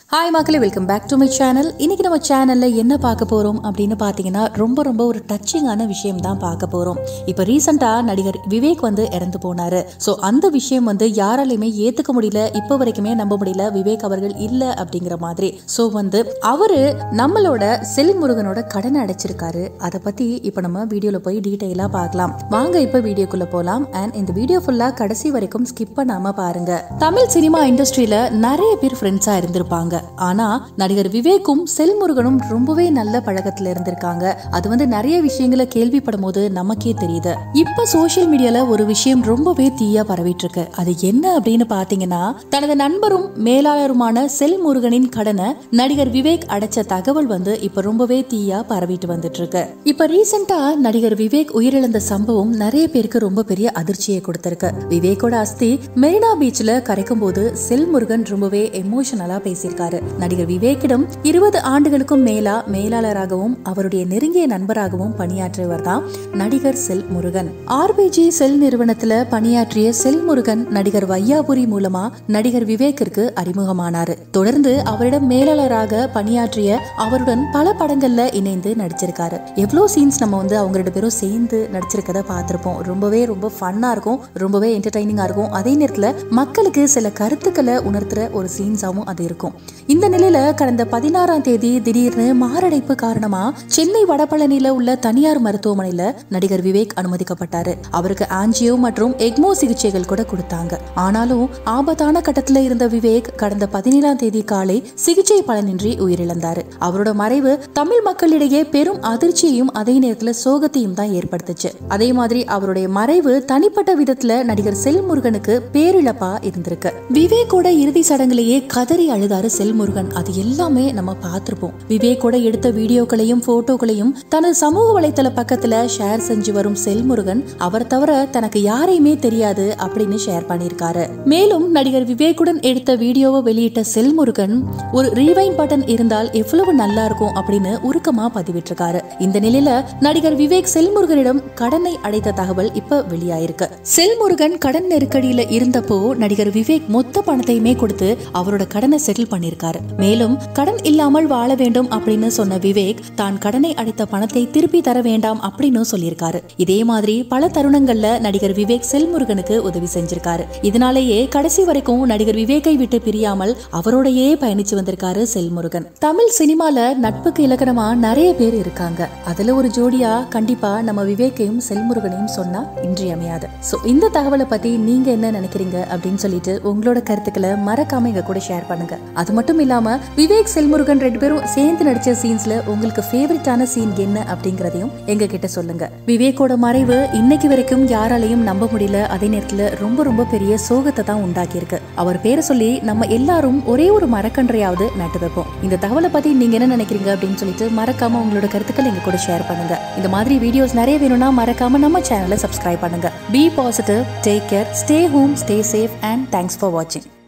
hi மக்களே welcome back to my channel இன்னைக்கு நம்ம சேனல்ல என்ன பார்க்க போறோம் அப்படின்னு பார்த்தீங்கன்னா ரொம்ப ரொம்ப ஒரு டச்சிங்கான விஷயம் தான் பார்க்க போறோம் இப்போ ரீசெண்டா நடிகர் விவேக் வந்து இறந்து போனாரு ஸோ அந்த விஷயம் வந்து யாராலையுமே ஏத்துக்க முடியல இப்போ வரைக்குமே நம்ப முடியல விவேக் அவர்கள் இல்லை அப்படிங்கிற மாதிரி ஸோ வந்து அவரு நம்மளோட செல் முருகனோட கடனை அடைச்சிருக்காரு அதை பத்தி இப்போ நம்ம வீடியோல போய் டீட்டெயிலாக பார்க்கலாம் வாங்க இப்போ வீடியோக்குள்ள போகலாம் அண்ட் இந்த வீடியோ ஃபுல்லா கடைசி வரைக்கும் ஸ்கிப் பண்ணாம பாருங்க தமிழ் சினிமா இண்டஸ்ட்ரியில நிறைய பேர் ஃப்ரெண்ட்ஸா இருந்திருப்பாங்க ஆனா நடிகர் விவேக்கும் செல்முருகனும் ரொம்பவே நல்ல பழக்கத்துல இருந்திருக்காங்க அது வந்து நிறைய விஷயங்களை கேள்விப்படும் போது நமக்கே தெரியுது இப்ப சோஷியல் மீடியால ஒரு விஷயம் ரொம்பவே தீயா பரவிட்டு இருக்கு அது என்ன அப்படின்னு பாத்தீங்கன்னா தனது நண்பரும் மேலாளருமான செல்முருகனின் கடனை நடிகர் விவேக் அடைச்ச தகவல் வந்து இப்ப ரொம்பவே தீயா பரவிட்டு வந்துட்டு இருக்கு இப்ப ரீசெண்டா நடிகர் விவேக் உயிரிழந்த சம்பவம் நிறைய பேருக்கு ரொம்ப பெரிய அதிர்ச்சியை கொடுத்திருக்கு விவேக்கோட அஸ்தி மெரினா பீச்ல கரைக்கும் போது செல்முருகன் ரொம்பவே எமோஷனலா பேசியிருக்காரு நடிகர் விவேக்கிடம் இருபது ஆண்டுகளுக்கும் மேலா மேலாளராகவும் அவருடைய நெருங்கிய நண்பராகவும் பணியாற்றியவர் தான் நடிகர் செல் முருகன் ஆர்பிஜி செல் நிறுவனத்துல பணியாற்றிய செல் முருகன் நடிகர் வையாபுரி மூலமா நடிகர் விவேக்கிற்கு அறிமுகமானாரு தொடர்ந்து அவரிடம் மேலாளராக பணியாற்றிய அவருடன் பல படங்கள்ல இணைந்து நடிச்சிருக்காரு எவ்வளவு சீன்ஸ் நம்ம வந்து அவங்க ரெண்டு பேரும் சேர்ந்து நடிச்சிருக்கத பார்த்திருப்போம் ரொம்பவே ரொம்ப ஃபன்னா இருக்கும் ரொம்பவே என்டர்டைனிங்கா இருக்கும் அதே நேரத்துல மக்களுக்கு சில கருத்துக்களை உணர்த்துற ஒரு சீன்ஸாவும் அது இருக்கும் இந்த நிலையில கடந்த பதினாறாம் தேதி திடீர்னு மாரடைப்பு காரணமா சென்னை வடபழனியில உள்ள தனியார் மருத்துவமனையில நடிகர் விவேக் அனுமதிக்கப்பட்டாரு அவருக்கு ஆஞ்சியோ மற்றும் எக்மோ சிகிச்சைகள் கூட கொடுத்தாங்க ஆனாலும் ஆபத்தான கட்டத்துல இருந்த விவேக் கடந்த பதினேழாம் தேதி காலை சிகிச்சை பலனின்றி உயிரிழந்தாரு அவரோட மறைவு தமிழ் மக்களிடையே பெரும் அதிர்ச்சியையும் அதே நேரத்துல சோகத்தையும் தான் ஏற்படுத்துச்சு அதே மாதிரி அவருடைய மறைவு தனிப்பட்ட விதத்துல நடிகர் செல்முருகனுக்கு பேரிழப்பா இருந்திருக்கு விவேக்கோட இறுதி சடங்குலேயே கதறி அழுதாரு செல்முருகன் அது எல்லாமே நம்ம பார்த்திருப்போம் விவேக்கோட எடுத்த வீடியோக்களையும் போட்டோக்களையும் தனது சமூக வலைத்தள பக்கத்துல ஷேர் செஞ்சு வரும் செல்முருகன் அவர் தவிர தனக்கு யாரையுமே தெரியாது அப்படின்னு ஷேர் பண்ணியிருக்காரு மேலும் நடிகர் விவேக்குடன் எடுத்த வீடியோவை வெளியிட்ட செல்முருகன் ஒரு ரீவைன் பட்டன் இருந்தால் எவ்வளவு நல்லா இருக்கும் அப்படின்னு உருக்கமா பதிவிட்டிருக்காரு இந்த நிலையில நடிகர் விவேக் செல்முருகனிடம் கடனை அடைத்த தகவல் இப்ப வெளியாயிருக்கு செல்முருகன் கடன் நெருக்கடியில இருந்தப்போ நடிகர் விவேக் மொத்த பணத்தையுமே கொடுத்து அவரோட கடனை செட்டில் பண்ணிருக்காரு மேலும் கடன் இல்லாமல் வாழ வேண்டும் அப்படின்னு சொன்ன விவேக் தான் கடனை அடைத்த பணத்தை திருப்பி தர வேண்டாம் அப்படின்னு சொல்லியிருக்காரு இதே மாதிரி பல தருணங்கள்ல நடிகர் விவேக் செல்முருகனுக்கு உதவி செஞ்சிருக்காரு இதனாலேயே கடைசி வரைக்கும் நடிகர் விவேக்கை விட்டு பிரியாமல் அவரோடையே பயணிச்சு வந்திருக்காரு செல்முருகன் தமிழ் சினிமால நட்புக்கு இலக்கணமா நிறைய பேர் இருக்காங்க அதுல ஒரு ஜோடியா கண்டிப்பா நம்ம விவேக்கையும் செல்முருகனையும் சொன்னா இன்றியமையாது சோ இந்த தகவலை பத்தி நீங்க என்ன நினைக்கிறீங்க அப்படின்னு சொல்லிட்டு உங்களோட கருத்துக்களை மறக்காம எங்க கூட ஷேர் பண்ணுங்க அது மட்டும் இல்லாம விவேக் செல்முருகன் ரெண்டு பேரும் சேர்ந்து நடிச்ச சீன்ஸ்ல உங்களுக்கு ஃபேவரட்டான சீன் என்ன அப்படிங்கறதையும் எங்க கிட்ட சொல்லுங்க விவேக்கோட மறைவு இன்னைக்கு வரைக்கும் யாராலையும் நம்ப முடியல அதே நேரத்துல ரொம்ப ரொம்ப பெரிய சோகத்தை தான் உண்டாக்கி இருக்கு அவர் பேரை சொல்லி நம்ம எல்லாரும் ஒரே ஒரு மரக்கன்றையாவது நட்டு வைப்போம் இந்த தகவலை பத்தி நீங்க என்ன நினைக்கிறீங்க அப்படின்னு சொல்லிட்டு மறக்காம உங்களோட கருத்துக்கள் எங்க கூட ஷேர் பண்ணுங்க இந்த மாதிரி வீடியோஸ் நிறைய வேணும்னா மறக்காம நம்ம சேனலை சப்ஸ்கிரைப் பண்ணுங்க be positive take care stay home stay safe and thanks for வாட்சிங்